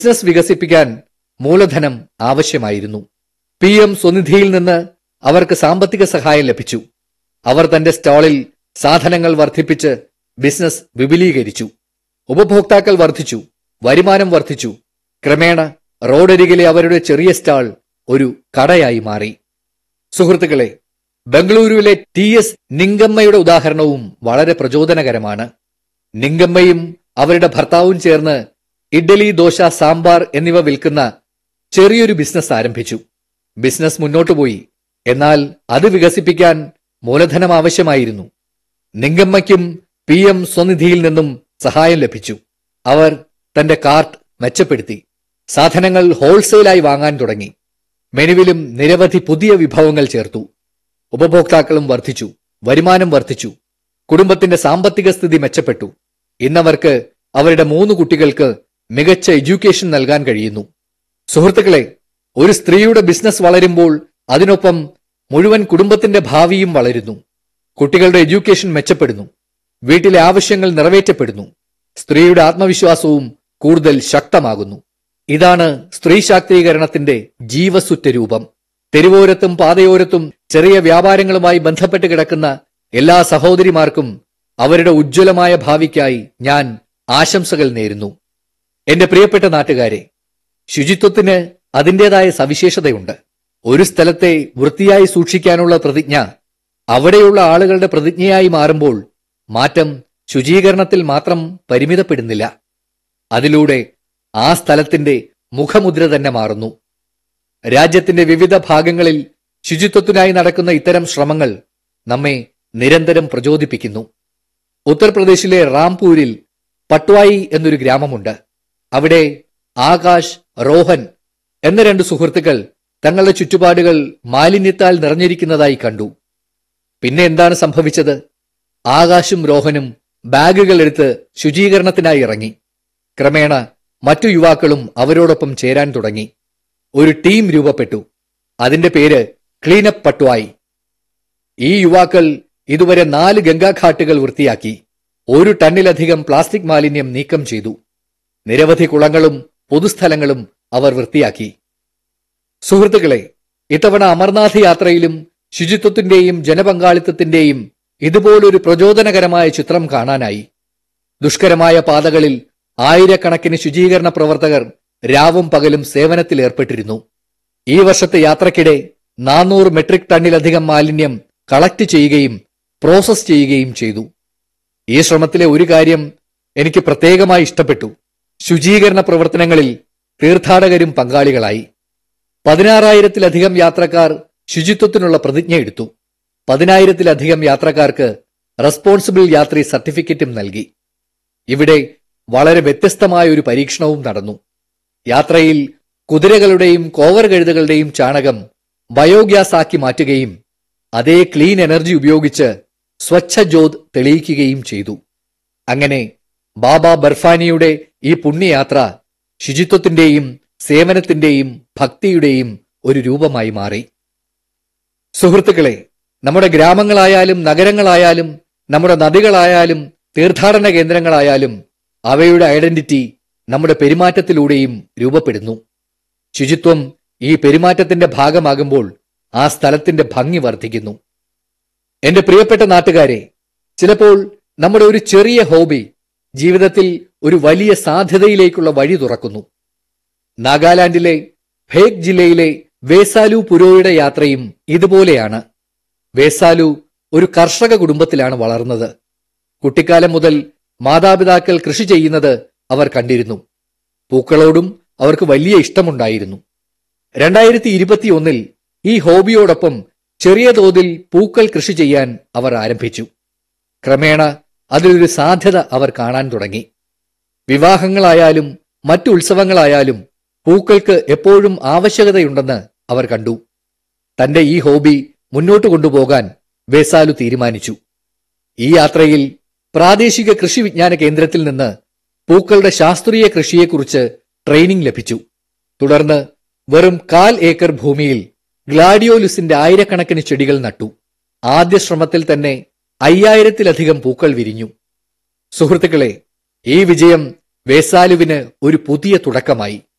business വികസിപ്പിക്കാൻ മൂലധനം ആവശ്യമായിരുന്നു പി എം സ്വനിധിയിൽ നിന്ന് അവർക്ക് സാമ്പത്തിക സഹായം ലഭിച്ചു അവർ തന്റെ സ്റ്റാളിൽ സാധനങ്ങൾ വർദ്ധിപ്പിച്ച് ബിസിനസ് വിപുലീകരിച്ചു ഉപഭോക്താക്കൾ വർദ്ധിച്ചു വരുമാനം വർദ്ധിച്ചു ക്രമേണ റോഡരികിലെ അവരുടെ ചെറിയ സ്റ്റാൾ ഒരു കടയായി മാറി സുഹൃത്തുക്കളെ ബംഗളൂരുവിലെ ടി എസ് നിങ്കമ്മയുടെ ഉദാഹരണവും വളരെ പ്രചോദനകരമാണ് നിങ്കമ്മയും അവരുടെ ഭർത്താവും ചേർന്ന് ഇഡ്ഡലി ദോശ സാമ്പാർ എന്നിവ വിൽക്കുന്ന ചെറിയൊരു ബിസിനസ് ആരംഭിച്ചു ബിസിനസ് മുന്നോട്ടു പോയി എന്നാൽ അത് വികസിപ്പിക്കാൻ മൂലധനം ആവശ്യമായിരുന്നു നിങ്കമ്മയ്ക്കും പി എം സ്വനിധിയിൽ നിന്നും സഹായം ലഭിച്ചു അവർ തന്റെ കാർട്ട് മെച്ചപ്പെടുത്തി സാധനങ്ങൾ ഹോൾസെയിലായി വാങ്ങാൻ തുടങ്ങി മെനുവിലും നിരവധി പുതിയ വിഭവങ്ങൾ ചേർത്തു ഉപഭോക്താക്കളും വർദ്ധിച്ചു വരുമാനം വർദ്ധിച്ചു കുടുംബത്തിന്റെ സാമ്പത്തിക സ്ഥിതി മെച്ചപ്പെട്ടു ഇന്നവർക്ക് അവരുടെ മൂന്ന് കുട്ടികൾക്ക് മികച്ച എഡ്യൂക്കേഷൻ നൽകാൻ കഴിയുന്നു സുഹൃത്തുക്കളെ ഒരു സ്ത്രീയുടെ ബിസിനസ് വളരുമ്പോൾ അതിനൊപ്പം മുഴുവൻ കുടുംബത്തിന്റെ ഭാവിയും വളരുന്നു കുട്ടികളുടെ എഡ്യൂക്കേഷൻ മെച്ചപ്പെടുന്നു വീട്ടിലെ ആവശ്യങ്ങൾ നിറവേറ്റപ്പെടുന്നു സ്ത്രീയുടെ ആത്മവിശ്വാസവും കൂടുതൽ ശക്തമാകുന്നു ഇതാണ് സ്ത്രീ ശാക്തീകരണത്തിന്റെ ജീവസുറ്റ രൂപം തെരുവോരത്തും പാതയോരത്തും ചെറിയ വ്യാപാരങ്ങളുമായി ബന്ധപ്പെട്ട് കിടക്കുന്ന എല്ലാ സഹോദരിമാർക്കും അവരുടെ ഉജ്ജ്വലമായ ഭാവിക്കായി ഞാൻ ആശംസകൾ നേരുന്നു എന്റെ പ്രിയപ്പെട്ട നാട്ടുകാരെ ശുചിത്വത്തിന് അതിൻ്റെതായ സവിശേഷതയുണ്ട് ഒരു സ്ഥലത്തെ വൃത്തിയായി സൂക്ഷിക്കാനുള്ള പ്രതിജ്ഞ അവിടെയുള്ള ആളുകളുടെ പ്രതിജ്ഞയായി മാറുമ്പോൾ മാറ്റം ശുചീകരണത്തിൽ മാത്രം പരിമിതപ്പെടുന്നില്ല അതിലൂടെ ആ സ്ഥലത്തിന്റെ മുഖമുദ്ര തന്നെ മാറുന്നു രാജ്യത്തിന്റെ വിവിധ ഭാഗങ്ങളിൽ ശുചിത്വത്തിനായി നടക്കുന്ന ഇത്തരം ശ്രമങ്ങൾ നമ്മെ നിരന്തരം പ്രചോദിപ്പിക്കുന്നു ഉത്തർപ്രദേശിലെ റാംപൂരിൽ പട്വായി എന്നൊരു ഗ്രാമമുണ്ട് അവിടെ ആകാശ് റോഹൻ എന്ന രണ്ട് സുഹൃത്തുക്കൾ തങ്ങളുടെ ചുറ്റുപാടുകൾ മാലിന്യത്താൽ നിറഞ്ഞിരിക്കുന്നതായി കണ്ടു പിന്നെ എന്താണ് സംഭവിച്ചത് ആകാശും രോഹനും ബാഗുകൾ എടുത്ത് ശുചീകരണത്തിനായി ഇറങ്ങി ക്രമേണ മറ്റു യുവാക്കളും അവരോടൊപ്പം ചേരാൻ തുടങ്ങി ഒരു ടീം രൂപപ്പെട്ടു അതിന്റെ പേര് ക്ലീനപ്പ് പട്വായി ഈ യുവാക്കൾ ഇതുവരെ നാല് ഗംഗാഘാട്ടുകൾ വൃത്തിയാക്കി ഒരു ടണ്ണിലധികം പ്ലാസ്റ്റിക് മാലിന്യം നീക്കം ചെയ്തു നിരവധി കുളങ്ങളും പൊതുസ്ഥലങ്ങളും അവർ വൃത്തിയാക്കി സുഹൃത്തുക്കളെ ഇത്തവണ അമർനാഥ് യാത്രയിലും ശുചിത്വത്തിന്റെയും ജനപങ്കാളിത്തത്തിന്റെയും ഇതുപോലൊരു പ്രചോദനകരമായ ചിത്രം കാണാനായി ദുഷ്കരമായ പാതകളിൽ ആയിരക്കണക്കിന് ശുചീകരണ പ്രവർത്തകർ രാവും പകലും സേവനത്തിൽ ഏർപ്പെട്ടിരുന്നു ഈ വർഷത്തെ യാത്രക്കിടെ നാനൂറ് മെട്രിക് ടണ്ണിലധികം മാലിന്യം കളക്ട് ചെയ്യുകയും പ്രോസസ് ചെയ്യുകയും ചെയ്തു ഈ ശ്രമത്തിലെ ഒരു കാര്യം എനിക്ക് പ്രത്യേകമായി ഇഷ്ടപ്പെട്ടു ശുചീകരണ പ്രവർത്തനങ്ങളിൽ തീർത്ഥാടകരും പങ്കാളികളായി പതിനാറായിരത്തിലധികം യാത്രക്കാർ ശുചിത്വത്തിനുള്ള പ്രതിജ്ഞ എടുത്തു പതിനായിരത്തിലധികം യാത്രക്കാർക്ക് റെസ്പോൺസിബിൾ യാത്രി സർട്ടിഫിക്കറ്റും നൽകി ഇവിടെ വളരെ വ്യത്യസ്തമായ ഒരു പരീക്ഷണവും നടന്നു യാത്രയിൽ കുതിരകളുടെയും കോവർ കഴുതകളുടെയും ചാണകം ബയോഗ്യാസ് ആക്കി മാറ്റുകയും അതേ ക്ലീൻ എനർജി ഉപയോഗിച്ച് സ്വച്ഛ ജ്യോത് തെളിയിക്കുകയും ചെയ്തു അങ്ങനെ ബാബ ബർഫാനിയുടെ ഈ പുണ്യയാത്ര ശുചിത്വത്തിന്റെയും സേവനത്തിന്റെയും ഭക്തിയുടെയും ഒരു രൂപമായി മാറി സുഹൃത്തുക്കളെ നമ്മുടെ ഗ്രാമങ്ങളായാലും നഗരങ്ങളായാലും നമ്മുടെ നദികളായാലും തീർത്ഥാടന കേന്ദ്രങ്ങളായാലും അവയുടെ ഐഡന്റിറ്റി നമ്മുടെ പെരുമാറ്റത്തിലൂടെയും രൂപപ്പെടുന്നു ശുചിത്വം ഈ പെരുമാറ്റത്തിന്റെ ഭാഗമാകുമ്പോൾ ആ സ്ഥലത്തിന്റെ ഭംഗി വർദ്ധിക്കുന്നു എന്റെ പ്രിയപ്പെട്ട നാട്ടുകാരെ ചിലപ്പോൾ നമ്മുടെ ഒരു ചെറിയ ഹോബി ജീവിതത്തിൽ ഒരു വലിയ സാധ്യതയിലേക്കുള്ള വഴി തുറക്കുന്നു നാഗാലാൻഡിലെ ഭേക് ജില്ലയിലെ വേസാലു പുരോയുടെ യാത്രയും ഇതുപോലെയാണ് വേസാലു ഒരു കർഷക കുടുംബത്തിലാണ് വളർന്നത് കുട്ടിക്കാലം മുതൽ മാതാപിതാക്കൾ കൃഷി ചെയ്യുന്നത് അവർ കണ്ടിരുന്നു പൂക്കളോടും അവർക്ക് വലിയ ഇഷ്ടമുണ്ടായിരുന്നു രണ്ടായിരത്തി ഇരുപത്തിയൊന്നിൽ ഈ ഹോബിയോടൊപ്പം ചെറിയ തോതിൽ പൂക്കൾ കൃഷി ചെയ്യാൻ അവർ ആരംഭിച്ചു ക്രമേണ അതിലൊരു സാധ്യത അവർ കാണാൻ തുടങ്ങി വിവാഹങ്ങളായാലും മറ്റു ഉത്സവങ്ങളായാലും പൂക്കൾക്ക് എപ്പോഴും ആവശ്യകതയുണ്ടെന്ന് അവർ കണ്ടു തന്റെ ഈ ഹോബി മുന്നോട്ട് കൊണ്ടുപോകാൻ വേസാലു തീരുമാനിച്ചു ഈ യാത്രയിൽ പ്രാദേശിക കൃഷി വിജ്ഞാന കേന്ദ്രത്തിൽ നിന്ന് പൂക്കളുടെ ശാസ്ത്രീയ കൃഷിയെക്കുറിച്ച് ട്രെയിനിംഗ് ലഭിച്ചു തുടർന്ന് വെറും കാൽ ഏക്കർ ഭൂമിയിൽ ഗ്ലാഡിയോലുസിന്റെ ആയിരക്കണക്കിന് ചെടികൾ നട്ടു ആദ്യ ശ്രമത്തിൽ തന്നെ അയ്യായിരത്തിലധികം പൂക്കൾ വിരിഞ്ഞു സുഹൃത്തുക്കളെ ഈ വിജയം വേസാലുവിന് ഒരു പുതിയ തുടക്കമായി